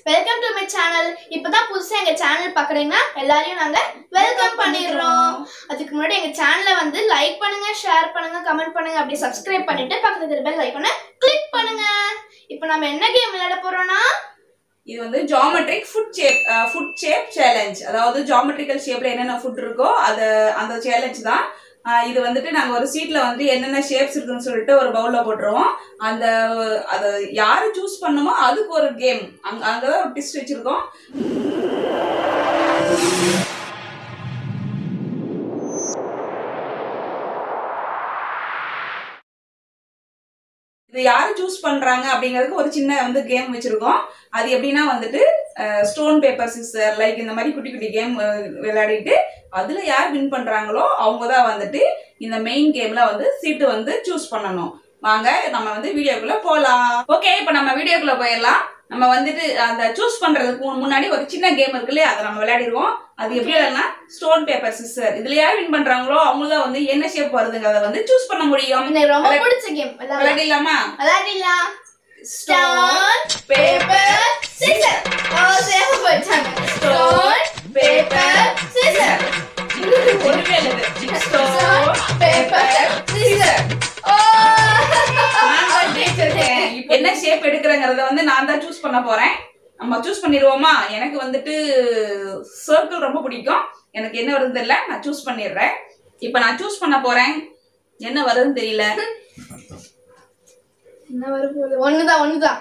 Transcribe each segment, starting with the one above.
Welcome to my channel இப்பதான் புதுசா எங்க சேனல் பாக்குறீங்கன்னா எல்லாரையும் நாங்க வெல்கம் பண்ணிடுறோம் அதுக்கு முன்னாடி எங்க சேனலை வந்து லைக் பண்ணுங்க ஷேர் பண்ணுங்க கமெண்ட் பண்ணுங்க அப்படியே சப்ஸ்கிரைப் பண்ணிட்டு பக்கத்துல பெல் ஐக்கானை கிளிக் பண்ணுங்க இப்போ நம்ம என்ன கேம் விளையாட போறோம்னா இது வந்து geometric food shape food shape challenge அதாவது ஜாமெட்ரிக்கல் ஷேப்ல என்னென்ன ஃபுட் இருக்கோ அது அந்த சேலஞ்ச் தான் அஹ் இது வந்துட்டு நாங்கள் ஒரு சீட்ல வந்து என்னென்ன ஷேப்ஸ் இருக்குன்னு சொல்லிட்டு ஒரு பவுல்ல போட்டுருவோம் அந்த அதை யாரு சூஸ் பண்ணுமோ அதுக்கு ஒரு கேம் அங்க அங்கதான் ஒரு டிஸ்ட் வச்சிருக்கோம் இது யாரு சூஸ் பண்றாங்க அப்படிங்கிறதுக்கு ஒரு சின்ன வந்து கேம் வச்சிருக்கோம் அது எப்படின்னா வந்துட்டு ஸ்டோன் பேப்பர் சிஸ்டர் லைக் இந்த மாதிரி குட்டி குட்டி கேம் விளையாடிட்டு அதுல யார் வின் பண்றாங்களோ அவங்க தான் வந்துட்டு இந்த மெயின் கேம்ல வந்து சீட்டு வந்து சூஸ் பண்ணணும் வாங்க நம்ம வந்து வீடியோக்குள்ள போலாம் ஓகே இப்போ நம்ம வீடியோக்குள்ள போயிடலாம் நம்ம வந்துட்டு அந்த சூஸ் பண்றதுக்கு மு- முன்னாடி ஒரு சின்ன கேம் இருக்கு இல்லையா அதை நம்ம விளையாடிடுவோம் அது எப்படி இல்லைன்னா ஸ்டோன் பேப்பர் சிஸ்டர் இதுல யார் வின் பண்றாங்களோ அவங்க தான் வந்து என்ன ஷேப் வருதுங்கிறத வந்து சூஸ் பண்ண முடியும் எனக்கு ரொம்ப பிடிச்ச கேம் விளையாடிடலாமா விளையாடிடலாம் ஸ்டோன் பேப்பர் சிசர் ஓ சேவ போயிட்டாங்க ஸ்டோன் பேப்பர் சிசர் ஒண்ணுமே இல்ல இது. ஸ்டோன் Stone, பேப்பர் சிசர் ஓ நான் தான் ஜெயிச்சிருக்கேன். இப்ப என்ன ஷேப் எடுக்கிறேங்கிறத வந்து நான் தான் சூஸ் பண்ண போறேன் நம்ம சூஸ் பண்ணிடுவோமா எனக்கு வந்துட்டு சர்க்கிள் ரொம்ப பிடிக்கும் எனக்கு என்ன வருதுன்னு தெரியல நான் சூஸ் பண்ணிடுறேன் இப்போ நான் சூஸ் பண்ண போறேன் என்ன வருதுன்னு தெரியல என்ன வரப்போகுது ஒண்ணுதான் ஒண்ணுதான்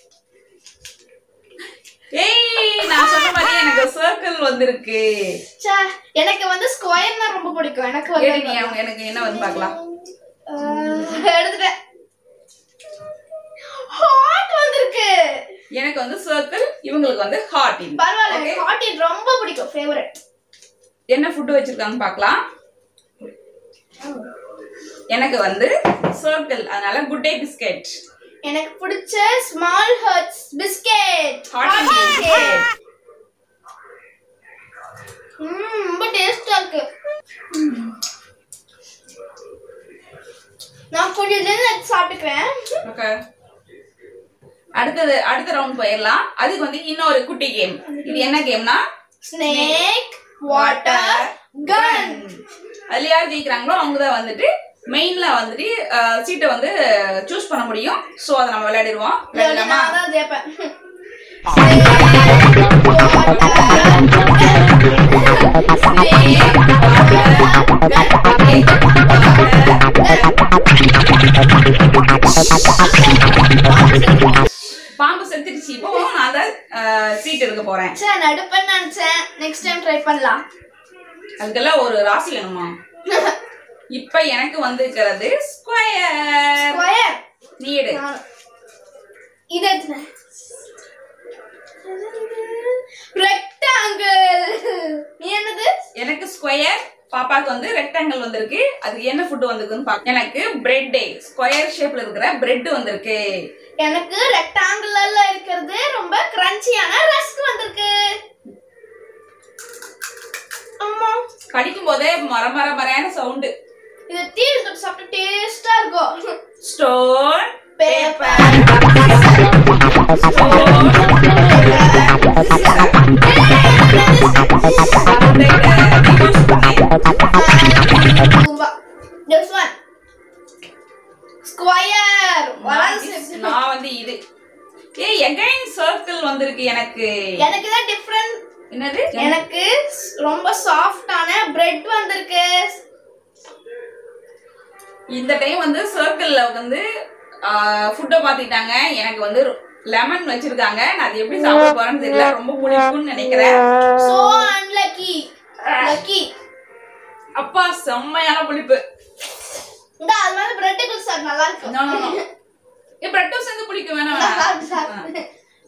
ஏய் நான் சொன்ன மாதிரி எனக்கு சர்க்கிள் வந்திருக்கு ச்சே, எனக்கு வந்து ஸ்கொயர்னா ரொம்ப பிடிக்கும் எனக்கு வந்து ஏடி நீ அவங்க எனக்கு என்ன வந்து பார்க்கலாம் ஆஹ், எடுத்துட்டேன் ஹாட் வந்திருக்கு எனக்கு வந்து சர்க்கிள் இவங்களுக்கு வந்து ஹார்ட் பரவாயில்ல எனக்கு ஹாட் இட் ரொம்ப பிடிக்கும் ஃபேவரட் என்ன ஃபுட் வச்சிருக்காங்க பார்க்கலாம் எனக்கு வந்து சர்க்கிள் அதனால குட் டே பிஸ்கெட் எனக்கு பிடிச்ச small hearts biscuit Hot and biscuit. ம் ரொம்ப டேஸ்டா இருக்கு நான் கொஞ்சம் எடுத்து சாப்பிட்டுக்கிறேன் ஓகே அடுத்தது அடுத்த ரவுண்ட் போயிடலாம் அதுக்கு வந்து இன்னொரு குட்டி கேம் இது என்ன கேம்னா ஸ்னேக் வாட்டர் கன் அதுல யார் ஜெயிக்கிறாங்களோ அவங்க தான் வந்துட்டு மெயின்ல வந்துட்டு சீட்டை வந்து சூஸ் பண்ண முடியும் சோ அதை நம்ம விளையாடிடுவோம் விளையாடலாமா நான் தான் ஜெயிப்பேன் பாம்பு செத்துடுச்சு இப்போ நான் தான் சீட் எடுக்க போறேன் சே நடுப்பேன்னு நினைச்சேன் நெக்ஸ்ட் டைம் ட்ரை பண்ணலாம் அதுக்கெல்லாம் ஒரு ராசி வேணுமா இப்ப எனக்கு வந்திருக்கிறது ஸ்கொயர் ஸ்கொயர் நீ எடு இது எடுத்துனேன் ரெக்டாங்கிள் நீ என்னது எனக்கு ஸ்கொயர் பாப்பாக்கு வந்து ரெக்டாங்கிள் வந்திருக்கு அதுக்கு என்ன ஃபுட் வந்திருக்குன்னு பாக்க எனக்கு பிரெட் ஸ்கொயர் ஷேப்ல இருக்கிற பிரெட் வந்திருக்கு எனக்கு ரெக்டாங்கிள்ல இருக்கிறது ரொம்ப கிரன்ச்சியான ரஸ்க் வந்திருக்கு அம்மா கடிக்கும் போதே மர மர மரையான சவுண்டு இது டீ தொட்டு சாப்பிட்டு டேஸ்டா இருக்கும் stone paper This one. Square. வராது நான் வந்து இது ஏய் எகைன் சர்க்கிள் வந்திருக்கு எனக்கு எனக்கு தான் டிஃப்ரெண்ட் என்னது எனக்கு ரொம்ப சாஃப்டான பிரெட் வந்திருக்கு இந்த டைம் வந்து சர்க்கிள்ல வந்து ஃபுட்டை மாத்திட்டாங்க எனக்கு வந்து லெமன் வச்சிருக்காங்க நான் அது எப்படி சாப்பிட போறேன்னு தெரியல ரொம்ப பிடிக்கும்னு நினைக்கிறேன் சோ அன்லக்கி லக்கி அப்பா செம்மையான புளிப்பு இந்த அது மாதிரி பிரெட் குள் சார் நல்லா இருக்கு No, no, no. ஏ பிரெட்டும் சேர்ந்து புளிக்கும் வேணாம் நல்லா வேணாம் இருக்கு சார்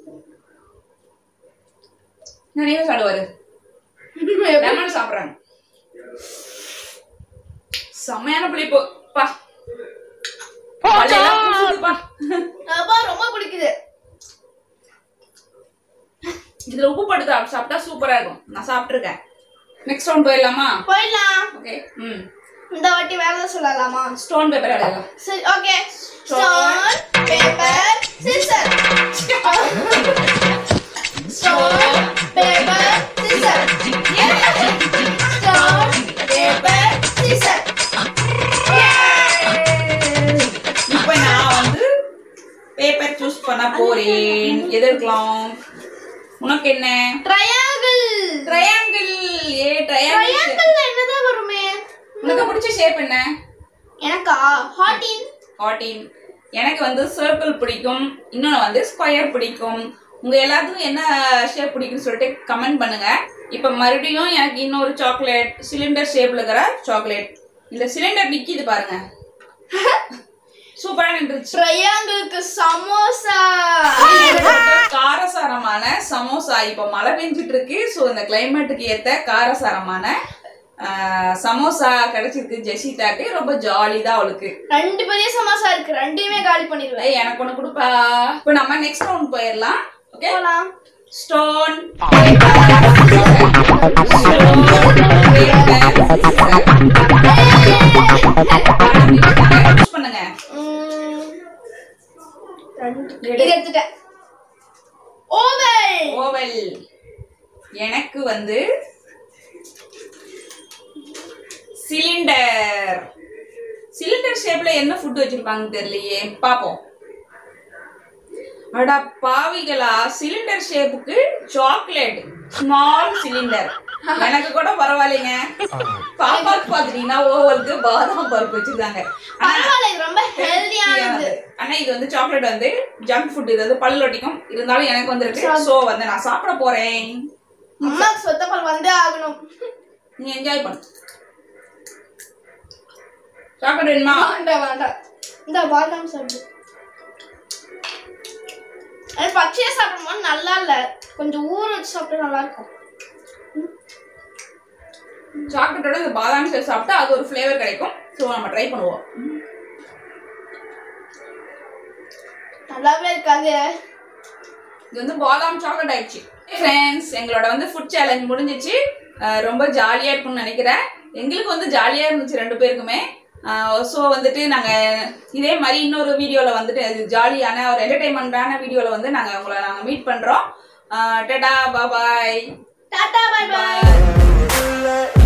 நிறைய சாப்பிடுவாரு லெமன் சாப்பிடுறாங்க செம்மையான புளிப்பு பா பல்லெல்லாம் கூசுதுப்பா. அப்பா ரொம்ப பிடிக்குது இதுல உப்பு போட்டு சாப்~ சாப்பிட்டா சூப்பரா இருக்கும் நான் சாப்பிட்டுருக்கேன் நெக்ஸ்ட் ரவுண்ட் போயிடலாமா போயிடலாம் ஓகே ம் இந்த வாட்டி வேற ஏதாவது சொல்லலாமா ஸ்டோன் பேப்பர் அடையலாம் சரி ஓகே ஸ்டோன் பேப்பர் சிசர் போறேன் எது எடுக்கலாம் உனக்கு என்ன ட்ரையாங்கிள் ட்ரையாங்கிள் ஏ ட்ரையாங்கிள் ட்ரையாங்கிள்ல என்னதான் வருமே உனக்கு பிடிச்ச ஷேப் என்ன எனக்கா ஹார்டின் ஹார்டின் எனக்கு வந்து சர்க்கிள் பிடிக்கும் இன்னொன்று வந்து ஸ்கொயர் பிடிக்கும் உங்க எல்லாத்துக்கும் என்ன ஷேப் பிடிக்கும்னு சொல்லிட்டு கமெண்ட் பண்ணுங்க இப்போ மறுபடியும் எனக்கு இன்னொரு சாக்லேட் சிலிண்டர் ஷேப்ல இருக்கிற சாக்லேட் இந்த சிலிண்டர் நிக்கிது பாருங்க சூப்பரா நின்றுச்சு ட்ரையாங்கிளுக்கு சமோசா காரசாரமான சமோசா இப்ப மழை பெஞ்சிட்டு இருக்கு ஸோ இந்த கிளைமேட்டுக்கு ஏத்த காரசாரமான ஆஹ், சமோசா கிடைச்சிருக்கு ஜெசிதாக்கு ரொம்ப ஜாலி தான் அவளுக்கு ரெண்டு பெரிய சமோசா இருக்கு ரெண்டையுமே காலி பண்ணிடுவேன் ஏய், எனக்கு ஒண்ணு கொடுப்பா இப்போ நம்ம நெக்ஸ்ட் ரவுண்ட் போயிடலாம் ஓகே போலாம் ஸ்டோன் பண்ணுங்க உம், ரெண்டு- இது எடுத்துட்டேன் ஓவல் ஓவல் எனக்கு வந்து சிலிண்டர் சிலிண்டர் ஷேப்ல என்ன ஃபுட் வச்சிருப்பாங்கன்னு தெரியலையே பாப்போம் அடா பாவிகளா சிலிண்டர் ஷேப்புக்கு சாக்லேட் ஸ்மால் சிலிண்டர் எனக்கு கூட பரவாயில்லைங்க பாப்பாக்கு பாத்துட்டீங்கன்னா ஓவலுக்கு பாதாம் பருப்பு வச்சிருக்காங்க ஆனா பரவாயில்ல இது ரொம்ப ஹெல்தியானது ஹெல்த்தியானது. ஆனா இது வந்து சாக்லேட் வந்து ஜங்க் ஃபுட் இது வந்து பல்லு ஒட்டிக்கும் இருந்தாலும் எனக்கு வந்திருக்கு சோ வந்து நான் சாப்பிட போறேன் அம்மாக்கு சொத்தப்பால் வந்தே ஆகணும் நீ என்ஜாய் பண்ணு சாக்லேட் வேணுமா வேண்டாம் வேண்டாம் இந்த பாதாம் சாப்பிடு அது பச்சையா சாப்பிடும்போது நல்லா இல்ல கொஞ்சம் ஊற வச்சு சாப்பிட்டா நல்லா இருக்கும் சாக்லேட்டோட இந்த பாதாம் சேவ் சாப்பிட்டா அது ஒரு ஃப்ளேவர் கிடைக்கும் ஸோ நம்ம ட்ரை பண்ணுவோம் நல்லாவே இருக்காது இது வந்து பாதாம் சாக்லேட் ஆயிடுச்சு ஃப்ரெண்ட்ஸ் எங்களோட வந்து ஃபுட் சேலஞ்ச் முடிஞ்சிச்சு அஹ் ரொம்ப ஜாலியாக இருக்கும்னு நினைக்கிறேன் எங்களுக்கு வந்து ஜாலியாக இருந்துச்சு ரெண்டு பேருக்குமே ஸோ வந்துட்டு நாங்கள் இதே மாதிரி இன்னொரு வீடியோவில் வந்துட்டு அது ஜாலியான ஒரு என்டர்டைன்மெண்ட்டான வீடியோவில் வந்து நாங்கள் உங்களை நாங்கள் மீட் பண்ணுறோம் tata bye bye tata bye bye bye இல்லை